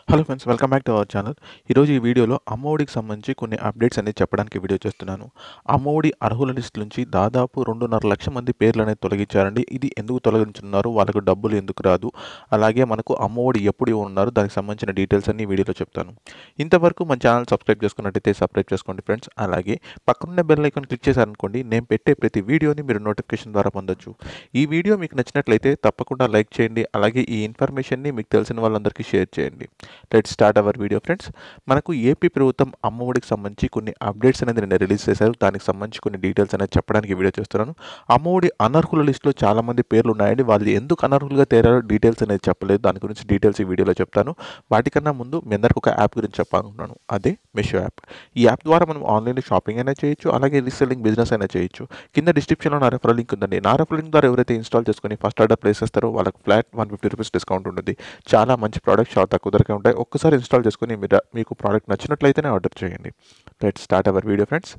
hello friends welcome back to our channel ఈరోజు ఈ వీడియోలో అమ్మఒడికి సంబంధించి కొన్ని అప్డేట్స్ అనేది చెప్పడానికి వీడియో చేస్తున్నాను అమ్మఒడి అర్హుల లిస్ట్ నుంచి దాదాపు రెండున్నర లక్ష మంది పేర్లు అనేది తొలగించారండి ఇది ఎందుకు తొలగించున్నారు వాళ్ళకు డబ్బులు ఎందుకు రాదు అలాగే మనకు అమ్మఒడి ఎప్పుడు ఉన్నారు దానికి సంబంధించిన డీటెయిల్స్ అన్ని ఈ వీడియోలో చెప్తాను ఇంతవరకు మన ఛానల్ సబ్స్క్రైబ్ చేసుకున్నట్టయితే సబ్స్క్రైబ్ చేసుకోండి ఫ్రెండ్స్ అలాగే పక్కనున్న బెల్ ఐకాన్ క్లిక్ చేశారనుకోండి నేను పెట్టే ప్రతి వీడియోని మీరు నోటిఫికేషన్ ద్వారా పొందొచ్చు ఈ వీడియో మీకు నచ్చినట్లయితే తప్పకుండా లైక్ చేయండి అలాగే ఈ ఇన్ఫర్మేషన్ని మీకు తెలిసిన వాళ్ళందరికీ షేర్ చేయండి let start our video friends మనకు ఏపీ ప్రభుత్వం అమ్మఒడికి సంబంధించి కొన్ని అప్డేట్స్ అనేది నిన్న రిలీజ్ చేశారు దానికి సంబంధించి కొన్ని డీటెయిల్స్ అనేది చెప్పడానికి వీడియో చేస్తున్నాను అమ్మఒడి అనర్హుల లిస్టులో చాలా మంది పేర్లు ఉన్నాయండి వాళ్ళు ఎందుకు అనర్హులుగా తేరారో డీటెయిల్స్ అనేది చెప్పలేదు దాని గురించి డీటెయిల్స్ ఈ వీడియోలో చెప్తాను వాటికన్నా ముందు మీ అందరికి ఒక యాప్ గురించి చెప్పాలనుకున్నాను అదే మిషో యాప్ ఈ యాప్ ద్వారా మనం ఆన్లైన్లో షాపింగ్ అయినా చేయొచ్చు అలాగే రీసెల్లింగ్ బిజినెస్ అయినా చేయొచ్చు కింద డిస్క్రిప్షన్లో నా రెఫరల్ లింక్ ఉందండి నా రెఫరల్ లింక్ ద్వారా ఎవరైతే ఇన్స్టాల్ చేసుకుని ఫస్ట్ ఆర్డర్ ప్లేస్ చేస్తారో వాళ్ళకి flat one fifty rupees discount ఉంటుంది చాలా మంచి ప్రోడక్ట్ చాలా తక్కువ ధరకే ఉంటాయి ఒక్కసారి ఇన్స్టాల్ చేసుకుని మీరు మీకు ప్రోడక్ట్ నచ్చినట్లయితేనే ఆర్డర్ చేయండి let start our video friends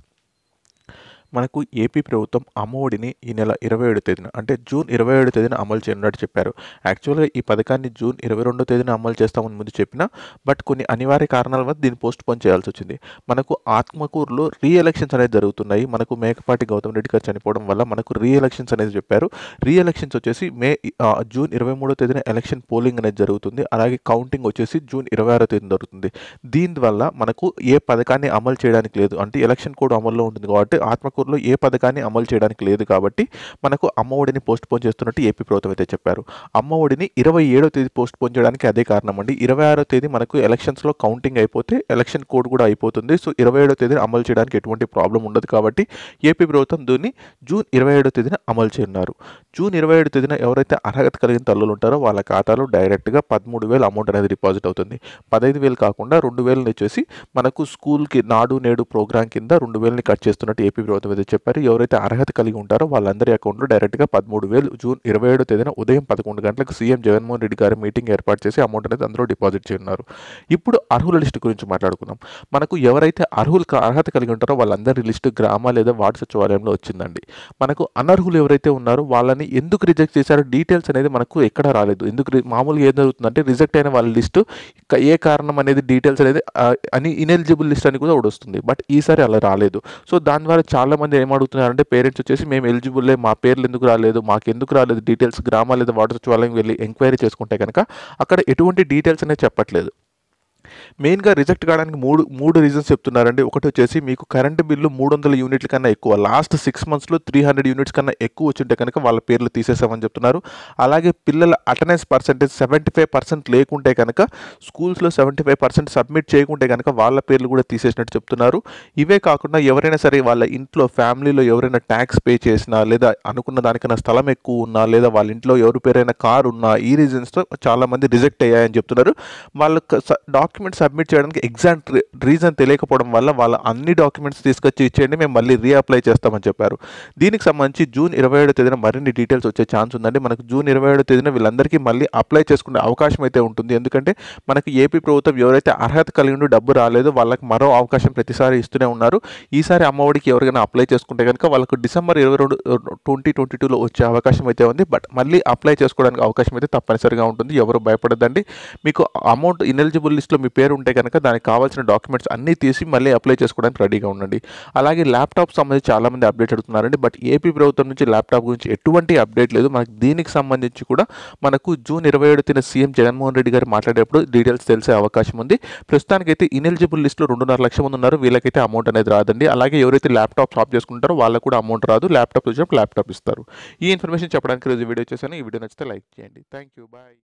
మనకు ఏపీ ప్రభుత్వం అమ్మఒడిని ఈ నెల ఇరవై ఏడు తేదీన అంటే జూన్ ఇరవై ఏడు తేదీన అమలు చేయనున్నట్టు చెప్పారు యాక్చువల్గా ఈ పథకాన్ని జూన్ ఇరవై రెండో తేదీన అమలు చేస్తామని ముందు చెప్పినా బట్ కొన్ని అనివార్య కారణాల వల్ల దీన్ని పోస్ట్ పోన్ చేయాల్సి వచ్చింది మనకు ఆత్మకూరులో రీ ఎలక్షన్స్ అనేది జరుగుతున్నాయి మనకు మేకపాటి గౌతమ్ రెడ్డి గారు చనిపోవడం వల్ల మనకు రీ ఎలక్షన్స్ అనేది చెప్పారు రీ ఎలక్షన్స్ వచ్చేసి మే ఆ, జూన్ ఇరవై మూడో తేదీన ఎలక్షన్ పోలింగ్ అనేది జరుగుతుంది అలాగే కౌంటింగ్ వచ్చేసి జూన్ ఇరవై ఆరో తేదీన జరుగుతుంది దీనివల్ల మనకు ఏ పథకాన్ని అమలు చేయడానికి లేదు అంటే ఎలక్షన్ కోడ్ అమల్లో ఉంటుంది కాబట్టి ఆత్మకూరులో ఏ పథకాన్ని అమలు చేయడానికి లేదు కాబట్టి మనకు అమ్మఒడిని పోస్ట్ పోన్ చేస్తున్నట్టు ఏపీ ప్రభుత్వం అయితే చెప్పారు అమ్మఒడిని ఇరవై ఏడో తేదీ పోస్ట్ పోన్ చేయడానికి అదే కారణం అండి ఇరవై ఆరో తేదీ మనకు ఎలక్షన్స్లో కౌంటింగ్ అయిపోతే ఎలక్షన్ కోడ్ కూడా అయిపోతుంది సో ఇరవై ఏడో తేదీన అమలు చేయడానికి ఎటువంటి ప్రాబ్లం ఉండదు కాబట్టి ఏపీ ప్రభుత్వం దీన్ని జూన్ ఇరవై ఏడో తేదీన అమలు చేయనున్నారు జూన్ ఇరవై ఏడు తేదీన ఎవరైతే అర్హత కలిగిన తల్లులు ఉంటారో వాళ్ళ ఖాతాలో డైరెక్ట్గా పదమూడు వేలు అమౌంట్ అనేది డిపాజిట్ అవుతుంది పదహైదు వేలు కాకుండా రెండు వేలని వచ్చేసి మనకు స్కూల్కి నాడు నేడు ప్రోగ్రామ్ కింద రెండు వేలని కట్ చేస్తున్నట్టు ఏపీ ప్రభుత్వం అయితే చెప్పారు ఎవరైతే అర్హత కలిగి ఉంటారో వాళ్ళందరి అకౌంట్లో డైరెక్ట్గా పదమూడు వేలు జూన్ ఇరవై ఏడో తేదీన ఉదయం పదకొండు గంటలకు సీఎం జగన్మోహన్ రెడ్డి గారి మీటింగ్ ఏర్పాటు చేసి అమౌంట్ అనేది అందులో డిపాజిట్ చేయనున్నారు ఇప్పుడు అర్హుల లిస్టు గురించి మాట్లాడుకుందాం మనకు ఎవరైతే అర్హులు కా- అర్హత కలిగి ఉంటారో వాళ్ళందరి లిస్టు గ్రామ లేదా వార్డు సచివాలయంలో వచ్చిందండి మనకు అనర్హులు ఎవరైతే ఉన్నారో వాళ్ళని ఎందుకు రిజెక్ట్ చేశారో డీటెయిల్స్ అనేది మనకు ఎక్కడ రాలేదు ఎందుకు రి- మామూలుగా ఏం జరుగుతుందంటే రిజెక్ట్ అయిన వాళ్ళ లిస్టు ఇక ఏ కారణం అనేది డీటెయిల్స్ అనేది ఆ, అని ఇనెలిజిబుల్ లిస్ట్ అని కూడా ఒకటి వస్తుంది బట్ ఈసారి అలా రాలేదు సో దాని ద్వారా చాలా మంది ఏమడుగుతున్నారంటే పేరెంట్స్ వచ్చేసి మేము ఎలిజిబుల్లే మా పేర్లు ఎందుకు రాలేదు మాకు ఎందుకు రాలేదు డీటెయిల్స్ గ్రామ లేదా వార్డు సచివాలయం వెళ్ళి ఎంక్వైరీ చేసుకుంటే కనుక అక్కడ ఎటువంటి డీటెయిల్స్ అనేది చెప్పట్లేదు మెయిన్గా రిజెక్ట్ కావడానికి మూడు మూడు రీజన్స్ చెప్తున్నారండి ఒకటి వచ్చేసి మీకు కరెంటు బిల్లు మూడు వందల యూనిట్ల కన్నా ఎక్కువ లాస్ట్ సిక్స్ మంత్స్లో త్రీ హండ్రెడ్ యూనిట్స్ కన్నా ఎక్కువ వచ్చింటే కనుక వాళ్ళ పేర్లు తీసేసామని చెప్తున్నారు అలాగే పిల్లల attendance percentage seventy five percent లేకుంటే కనుక స్కూల్స్లో సెవెంటీ ఫైవ్ పర్సెంట్ సబ్మిట్ చేయకుంటే కనుక వాళ్ళ పేర్లు కూడా తీసేసినట్టు చెప్తున్నారు ఇవే కాకుండా ఎవరైనా సరే వాళ్ళ ఇంట్లో ఫ్యామిలీలో ఎవరైనా ట్యాక్స్ పే చేసినా లేదా అనుకున్న దానికన్నా స్థలం ఎక్కువ ఉన్నా లేదా వాళ్ళ ఇంట్లో ఎవరి పేరైనా కార్ ఉన్నా ఈ రీజన్స్తో చాలామంది రిజెక్ట్ అయ్యాయని చెప్తున్నారు వాళ్ళు డాక్యుమెంట్ సబ్మిట్ చేయడానికి ఎగ్జాక్ట్ రీజన్ తెలియకపోవడం వల్ల వాళ్ళ అన్ని డాక్యుమెంట్స్ తీసుకొచ్చి ఇచ్చేయండి మేము మళ్ళీ రీఅప్లై చేస్తామని చెప్పారు దీనికి సంబంధించి జూన్ ఇరవై ఏడో తేదీన మరిన్ని డీటెయిల్స్ వచ్చే ఛాన్స్ ఉందండి మనకు జూన్ ఇరవై ఏడో తేదీన వీళ్ళందరికీ మళ్ళీ అప్లై చేసుకునే అవకాశం అయితే ఉంటుంది ఎందుకంటే మనకి ఏపీ ప్రభుత్వం ఎవరైతే అర్హత కలిగి ఉండి డబ్బు రాలేదో వాళ్ళకి మరో అవకాశం ప్రతిసారి ఇస్తూనే ఉన్నారు ఈసారి అమ్మఒడికి ఎవరికైనా అప్లై చేసుకుంటే కనుక వాళ్ళకు డిసెంబర్ ఇరవై రెండు ట్వంటీ ట్వంటీ టూలో వచ్చే అవకాశం అయితే ఉంది బట్ మళ్ళీ అప్లై చేసుకోవడానికి అవకాశం అయితే తప్పనిసరిగా ఉంటుంది ఎవరు భయపడద్దండి మీకు అమౌంట్ ఇనెలిజిబుల్ లిస్ట్లో మీ పేరు ఉంటే కనుక దానికి కావాల్సిన డాక్యుమెంట్స్ అన్నీ తీసి మళ్ళీ అప్లై చేసుకోవడానికి రెడీగా ఉండండి అలాగే ల్యాప్టాప్ సంబంధించి చాలామంది అప్డేట్ అడుగుతున్నారండి బట్ ఏపీ ప్రభుత్వం నుంచి ల్యాప్టాప్ గురించి ఎటువంటి అప్డేట్ లేదు మనకు దీనికి సంబంధించి కూడా మనకు జూన్ ఇరవై ఏడు తేదీన సీఎం జగన్మోహన్ రెడ్డి గారు మాట్లాడేటప్పుడు డీటెయిల్స్ తెలిసే అవకాశం ఉంది ప్రస్తుతానికైతే ఇనెలిజిబుల్ లిస్ట్లో రెండున్నర లక్షల మంది ఉన్నారు వీళ్ళకైతే అమౌంట్ అనేది రాదండి అలాగే ఎవరైతే ల్యాప్టాప్ షాప్ చేసుకుంటారో వాళ్ళకు కూడా అమౌంట్ రాదు ల్యాప్టాప్ వచ్చినప్పుడు ల్యాప్టాప్ ఇస్తారు ఈ ఇన్ఫర్మేషన్ చెప్పడానికి రోజు వీడియో చేశాను ఈ వీడియో నచ్చితే లైక్ చేయండి థ్యాంక్ యూ బాయ్